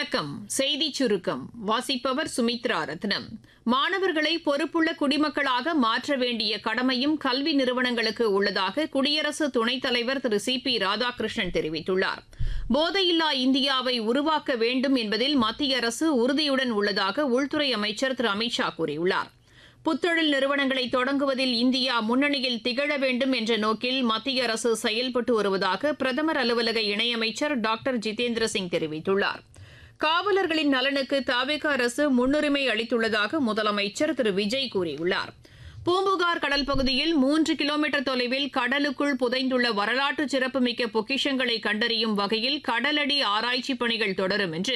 வணக்கம் செய்தி சுருக்கம் வாசிப்பவர் சுமித்ரா ரத்னம் மாணவர்களை பொறுப்புள்ள குடிமக்களாக மாற்ற வேண்டிய கடமையும் கல்வி நிறுவனங்களுக்கு உள்ளதாக குடியரசு துணைத் தலைவர் திரு சி பி ராதாகிருஷ்ணன் தெரிவித்துள்ளார் போதையில்லா இந்தியாவை உருவாக்க வேண்டும் என்பதில் மத்திய அரசு உறுதியுடன் உள்ளதாக உள்துறை அமைச்சர் திரு அமித்ஷா கூறியுள்ளார் புத்தொழில் நிறுவனங்களை தொடங்குவதில் இந்தியா முன்னணியில் திகழ வேண்டும் என்ற நோக்கில் மத்திய அரசு செயல்பட்டு வருவதாக பிரதமர் அலுவலக இணையமைச்சர் டாக்டர் ஜிதேந்திர சிங் தெரிவித்துள்ளார் காவலர்களின் நலனுக்கு தாவேக அரசு முன்னுரிமை அளித்துள்ளதாக முதலமைச்சர் திரு விஜய் கூறியுள்ளார் பூம்புகார் கடல் பகுதியில் மூன்று கிலோமீட்டர் தொலைவில் கடலுக்குள் புதைந்துள்ள வரலாற்று சிறப்புமிக்க பொக்கிஷங்களை கண்டறியும் வகையில் கடலடி ஆராய்ச்சிப் பணிகள் தொடரும் என்று